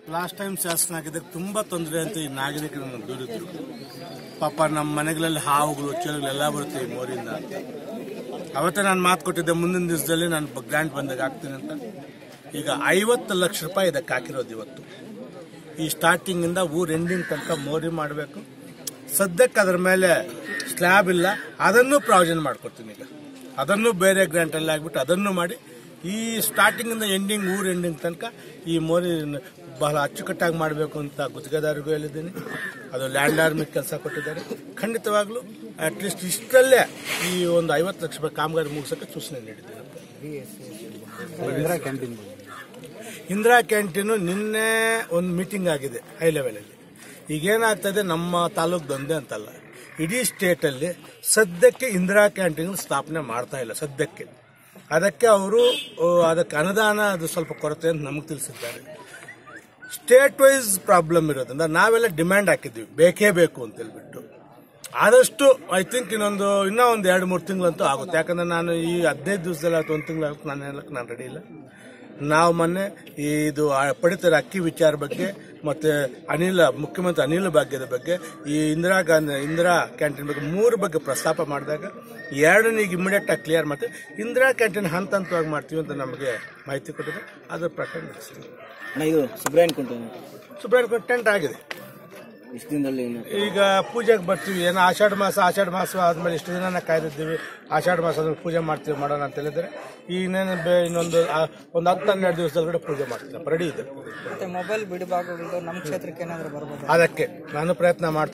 last time ಶಾಸಕನಾಗಿದ್ದಾಗ ತುಂಬಾ ತೊಂದರೆ ಅಂತ ಈ ನಾಗರಿಕರನ್ನು ದೂರಿದ್ರು ಪಾಪ ನಮ್ಮ ಮನೆಗಳಲ್ಲಿ ಹಾವುಗಳು ಚೇಳುಗಳು ಎಲ್ಲ ಬರುತ್ತೆ ಈ ಮೋರಿಂದ ಅಂತ ಅವತ್ತೇ ನಾನು ಮಾತು ಕೊಟ್ಟಿದ್ದೆ ಮುಂದಿನ ದಿವಸದಲ್ಲಿ ನಾನು ಗ್ರಾಂಟ್ ಬಂದಾಗ ಹಾಕ್ತೀನಿ ಅಂತ ಈಗ ಐವತ್ತು ಲಕ್ಷ ರೂಪಾಯಿ ಇದಕ್ಕೆ ಹಾಕಿರೋದು ಇವತ್ತು ಈ ಸ್ಟಾರ್ಟಿಂಗ್ ಇಂದ ಊರ್ ಎಂಡಿಂಗ್ ತನಕ ಮೋರಿ ಮಾಡಬೇಕು ಸದ್ಯಕ್ಕೆ ಅದ್ರ ಮೇಲೆ ಸ್ಲ್ಯಾಬ್ ಇಲ್ಲ ಅದನ್ನು ಪ್ರಾವಿಷನ್ ಮಾಡ್ಕೊಡ್ತೀನಿ ಈಗ ಅದನ್ನು ಬೇರೆ ಗ್ರಾಂಟ್ ಅಲ್ಲಿ ಆಗ್ಬಿಟ್ಟು ಅದನ್ನು ಮಾಡಿ ಈ ಸ್ಟಾರ್ಟಿಂಗ್ ಇಂದ ಎಂಡಿಂಗ್ ಊರ್ ಎಂಡಿಂಗ್ ತನಕ ಈ ಮೋರಿ ಬಹಳ ಅಚ್ಚುಕಟ್ಟಾಗಿ ಮಾಡಬೇಕು ಅಂತ ಗುತ್ತಿಗೆದಾರರಿಗೂ ಹೇಳಿದ್ದೀನಿ ಅದು ಲ್ಯಾಂಡ್ ಆರ್ಮಿಗೆ ಕೆಲಸ ಕೊಟ್ಟಿದ್ದಾರೆ ಖಂಡಿತವಾಗ್ಲೂ ಅಟ್ಲೀಸ್ಟ್ ಇಷ್ಟರಲ್ಲೇ ಈ ಒಂದು ಐವತ್ತು ಲಕ್ಷ ರೂಪಾಯಿ ಕಾಮಗಾರಿ ಮುಗಿಸೋಕೆ ಸೂಚನೆ ನೀಡಿದ್ದೀನಿ ಇಂದಿರಾ ಕ್ಯಾಂಟೀನ್ ಇಂದಿರಾ ಕ್ಯಾಂಟೀನು ನಿನ್ನೆ ಒಂದು ಮೀಟಿಂಗ್ ಆಗಿದೆ ಹೈ ಲೆವೆಲಲ್ಲಿ ಈಗೇನಾಗ್ತದೆ ನಮ್ಮ ತಾಲೂಕ್ದೊಂದೇ ಅಂತಲ್ಲ ಇಡೀ ಸ್ಟೇಟಲ್ಲಿ ಸದ್ಯಕ್ಕೆ ಇಂದಿರಾ ಕ್ಯಾಂಟೀನ್ ಸ್ಥಾಪನೆ ಮಾಡ್ತಾ ಇಲ್ಲ ಸದ್ಯಕ್ಕೆ ಅದಕ್ಕೆ ಅವರು ಅದಕ್ಕೆ ಅನುದಾನ ಅದು ಸ್ವಲ್ಪ ಕೊರತೆ ಅಂತ ನಮಗೆ ತಿಳಿಸಿದ್ದಾರೆ ಸ್ಟೇಟ್ ವೈಸ್ ಪ್ರಾಬ್ಲಮ್ ಇರೋದ್ರಿಂದ ನಾವೆಲ್ಲ ಡಿಮ್ಯಾಂಡ್ ಹಾಕಿದ್ವಿ ಬೇಕೇ ಬೇಕು ಅಂತ ಹೇಳ್ಬಿಟ್ಟು ಆದಷ್ಟು ಐ ಥಿಂಕ್ ಇನ್ನೊಂದು ಇನ್ನೂ ಒಂದು ಎರಡು ಮೂರು ತಿಂಗಳಂತೂ ಆಗುತ್ತೆ ಯಾಕಂದ್ರೆ ನಾನು ಈ ಹದಿನೈದು ದಿವಸದಲ್ಲಿ ಅಥವಾ ಒಂದು ತಿಂಗಳು ನಾನು ಹೇಳಕ್ಕೆ ನಾನು ರೆಡಿ ಇಲ್ಲ ನಾವು ಮೊನ್ನೆ ಇದು ಆ ಪಡಿತರ ಅಕ್ಕಿ ವಿಚಾರ ಬಗ್ಗೆ ಮತ್ತೆ ಅನಿಲ ಮುಖ್ಯಮಂತ್ರಿ ಅನಿಲ ಭಾಗ್ಯದ ಬಗ್ಗೆ ಈ ಇಂದಿರಾ ಗಾಂಧಿ ಇಂದಿರಾ ಕ್ಯಾಂಟೀನ್ ಬಗ್ಗೆ ಮೂರು ಬಗ್ಗೆ ಪ್ರಸ್ತಾಪ ಮಾಡಿದಾಗ ಎರಡನ್ನ ಈಗ ಇಮಿಡಿಯೇಟ್ ಆಗಿ ಕ್ಲಿಯರ್ ಮಾಡ್ತೀವಿ ಇಂದಿರಾ ಕ್ಯಾಂಟೀನ್ ಹಂತ ಹಂತವಾಗಿ ಮಾಡ್ತೀವಿ ಅಂತ ನಮಗೆ ಮಾಹಿತಿ ಕೊಟ್ಟಿದೆ ಅದ್ರ ಪ್ರಕಾರ ನಡೆಸ್ತೀವಿ ಅಣ್ಣ ಇದು ಸುಬ್ರಾಯನ್ ಕುಂಟ ಸುಪ್ರೀಂ ಕೋರ್ಟ್ ಟೆಂಟ್ ಆಗಿದೆ ಇಷ್ಟು ದಿನದಲ್ಲಿ ಏನು ಈಗ ಪೂಜೆಗೆ ಬರ್ತೀವಿ ಏನೋ ಆಷಾಢ ಮಾಸ ಆಷಾಢ ಮಾಸ ಆದ್ಮೇಲೆ ಇಷ್ಟು ದಿನ ಕಾಯ್ದಿದ್ದೀವಿ ಆಷಾಢ ಮಾಸದಲ್ಲಿ ಪೂಜೆ ಮಾಡ್ತೀವಿ ಮಾಡೋಣ ಅಂತ ಹೇಳಿದ್ರೆ ಈಗ ಇನ್ನೇನು ಬೇ ಇನ್ನೊಂದು ಆ, ಒಂದು ಹತ್ತು ಹನ್ನೆರಡು ದಿವಸದೊಳಗಡೆ ಪೂಜೆ ಮಾಡ್ತೀವಿ ರೆಡಿ ಇದೆ ಮತ್ತೆ ಮೊಬೈಲ್ ಬಿಡಿಭಾಗಗಳು ನಮ್ಮ ಕ್ಷೇತ್ರಕ್ಕೆ ಏನಾದರೂ ಬರ್ಬೋದು ಅದಕ್ಕೆ ನಾನು ಪ್ರಯತ್ನ ಮಾಡ್ತೀನಿ